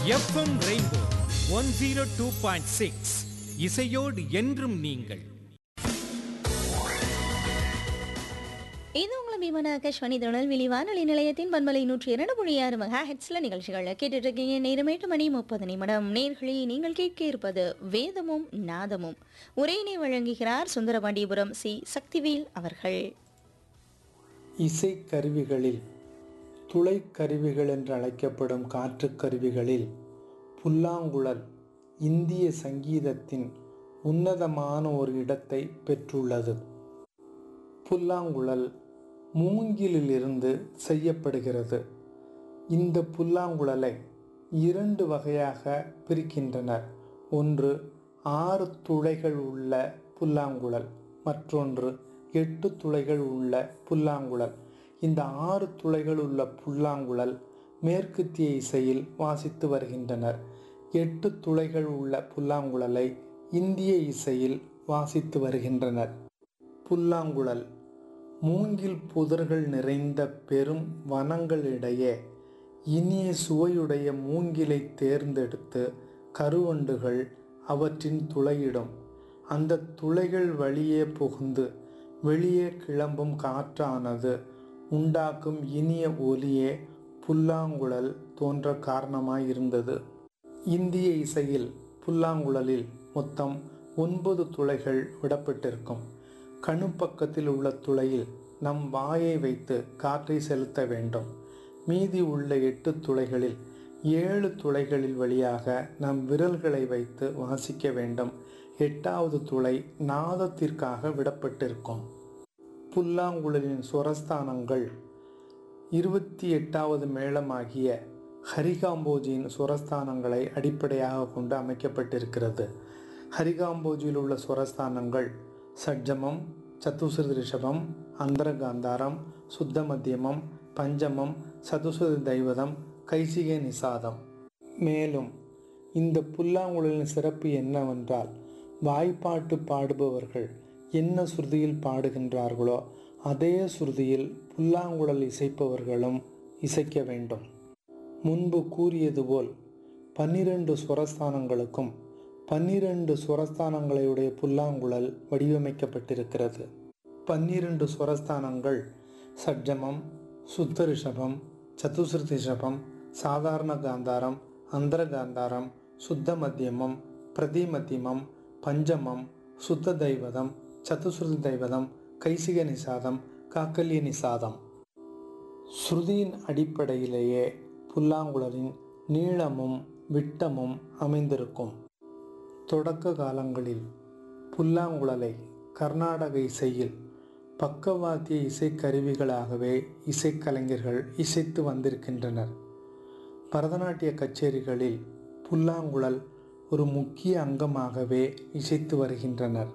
FM rainbow one zero two point six இசையோடு என்றும் நீங்கள் இது உங்களை பீமன ஆகாஷ்வாணி திருநெல்வேலி வானொலி நிலையத்தின் பண்பலை நூற்றி இரண்டு புள்ளி ஆறு மெகா ஹெட்ஸ்ல நிகழ்ச்சிகளை கேட்டுட்டு இருக்கீங்க நேரம் எட்டு மணி முப்பது நிமிடம் நேர்களே நீங்கள் கேட்க இருப்பது வேதமும் நாதமும் உரையினை வழங்குகிறார் சுந்தரபாண்டியபுரம் சி சக்திவேல் அவர்கள் இசைக்கருவிகளில் துளைக்கருவிகள் என்று அழைக்கப்படும் காற்றுக் கருவிகளில் புல்லாங்குழல் இந்திய சங்கீதத்தின் உன்னதமான ஒரு இடத்தை பெற்றுள்ளது புல்லாங்குழல் மூங்கிலிலிருந்து செய்யப்படுகிறது இந்த புல்லாங்குழலை இரண்டு வகையாக பிரிக்கின்றனர் ஒன்று ஆறு துளைகள் உள்ள புல்லாங்குழல் மற்றொன்று எட்டு துளைகள் உள்ள புல்லாங்குழல் இந்த ஆறு துளைகள் உள்ள புல்லாங்குழல் மேற்கத்திய இசையில் வாசித்து வருகின்றனர் எட்டு துளைகள் உள்ள புல்லாங்குழலை இந்திய இசையில் வாசித்து வருகின்றனர் புல்லாங்குழல் மூங்கில் புதர்கள் நிறைந்த பெரும் வனங்களிடையே இனிய சுவையுடைய மூங்கிலை தேர்ந்தெடுத்து கருவண்டுகள் அவற்றின் துளையிடும் அந்த துளைகள் வழியே புகுந்து வெளியே கிளம்பும் காற்றானது உண்டாக்கும் இனிய ஒலியே புல்லாங்குழல் தோன்ற காரணமாயிருந்தது இந்திய இசையில் புல்லாங்குழலில் மொத்தம் ஒன்பது துளைகள் விடப்பட்டிருக்கும் கணு பக்கத்தில் உள்ள துளையில் நம் வாயை வைத்து காற்றை செலுத்த வேண்டும் மீதி உள்ள எட்டு துளைகளில் ஏழு துளைகளில் வழியாக நம் விரல்களை வைத்து வாசிக்க வேண்டும் எட்டாவது துளை நாதத்திற்காக விடப்பட்டிருக்கும் புல்லாங்குழலின் சுரஸ்தானங்கள் இருபத்தி எட்டாவது மேளமாகிய ஹரிகாம்போஜியின் சுரஸ்தானங்களை அடிப்படையாக கொண்டு அமைக்கப்பட்டிருக்கிறது ஹரிகாம்போஜியில் உள்ள சுரஸ்தானங்கள் சட்ஜமம் சத்துசுருதி ரிஷபம் அந்தரகாந்தாரம் சுத்த மத்தியமம் பஞ்சமம் சதுசுருதி தைவதம் கைசிகை நிசாதம் மேலும் இந்த புல்லாங்குழலின் சிறப்பு என்னவென்றால் வாய்ப்பாட்டு பாடுபவர்கள் என்ன சுருதியில் பாடுகின்றார்களோ அதே சுருதியில் புல்லாங்குழல் இசைப்பவர்களும் இசைக்க வேண்டும் முன்பு கூறியது போல் பன்னிரண்டு சுரஸ்தானங்களுக்கும் பன்னிரண்டு சுரஸ்தானங்களையுடைய புல்லாங்குழல் வடிவமைக்கப்பட்டிருக்கிறது பன்னிரண்டு சுரஸ்தானங்கள் சட்ஜமம் சுத்த ரிஷபம் சதுஸ்ருதி ரிஷபம் சாதாரண காந்தாரம் அந்தர காந்தாரம் சுத்த மத்தியமம் பிரதி மத்தியமம் பஞ்சமம் சுத்த தைவதம் சதுஸ்ருதி தைவதம் கைசிக நிசாதம் காக்கல்ய நிசாதம் ஸ்ருதியின் அடிப்படையிலேயே புல்லாங்குழலின் நீளமும் விட்டமும் அமைந்திருக்கும் தொடக்க காலங்களில் புல்லாங்குழலை கர்நாடக இசையில் பக்கவாத்திய இசைக்கருவிகளாகவே இசைக்கலைஞர்கள் இசைத்து வந்திருக்கின்றனர் பரதநாட்டிய கச்சேரிகளில் புல்லாங்குழல் ஒரு முக்கிய அங்கமாகவே இசைத்து வருகின்றனர்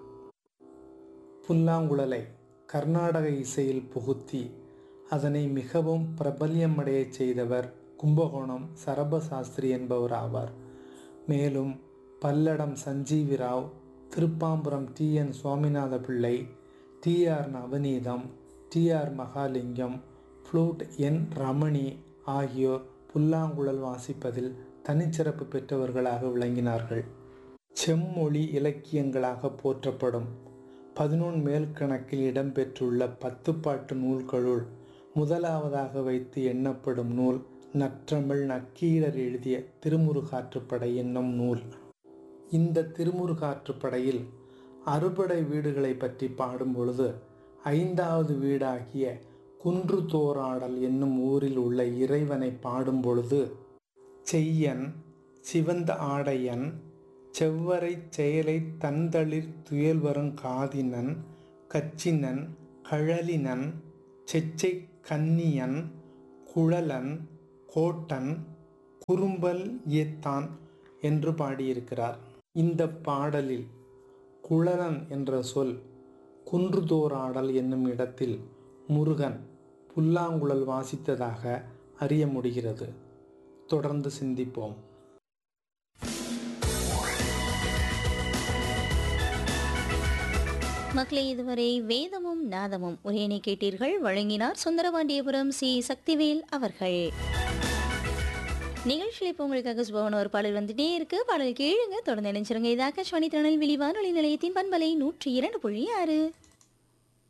புல்லாங்குழலை கர்நாடக இசையில் புகுத்தி அதனை மிகவும் பிரபல்யமடைய செய்தவர் கும்பகோணம் சரபசாஸ்திரி என்பவர் ஆவார் மேலும் Palladam Sanjeevi Rao Tiruppamburam T N Swaminatha Pillai T R Navaneetham T R Mahalingam flute N Ramani ஆகியோர் புல்லாங்குழல் வாசிப்பதில் தனிச்சிறப்பு பெற்றவர்களாக விளங்கினார்கள் செம்மொழி இலக்கியங்களாக போற்றப்படும் பதினொன் மேல் கணக்கில் இடம்பெற்றுள்ள பத்து பாட்டு நூல்களுள் முதலாவதாக வைத்து எண்ணப்படும் நூல் நற்றமிழ் நக்கீரர் எழுதிய திருமுருகாற்றுப்படை என்னும் நூல் இந்த திருமுருகாற்றுப்படையில் அறுபடை வீடுகளை பற்றி பாடும் பொழுது ஐந்தாவது வீடாகிய குன்று தோராடல் என்னும் ஊரில் உள்ள இறைவனை பாடும் பொழுது செய்யன் சிவந்த ஆடையன் செவ்வரை செயலை தந்தளிர் துயல்வரும் காதினன் கச்சினன் கழலினன் செச்சை கன்னியன் குழலன் கோட்டன் குறும்பல் ஏத்தான் என்று பாடியிருக்கிறார் இந்த பாடலில் குழலன் என்ற சொல் குன்றுதோராடல் என்னும் இடத்தில் முருகன் புல்லாங்குழல் வாசித்ததாக அறிய முடிகிறது தொடர்ந்து சிந்திப்போம் மக்களே இதுவரை வேதமும் நாதமும் உரையினை கேட்டீர்கள் வழங்கினார் சுந்தரபாண்டியபுரம் சி சக்திவேல் அவர்கள் நிகழ்ச்சியில் இப்போ உங்களுக்காக சுபவன ஒரு பாடல் வந்துட்டே இருக்கு பாடல் கேளுங்க தொடர்ந்து நினைச்சிருங்க இது ஆகாஷ்வாணி திருநெல்வேலி வானொலி நிலையத்தின் பண்பலை நூற்றி இரண்டு புள்ளி ஆறு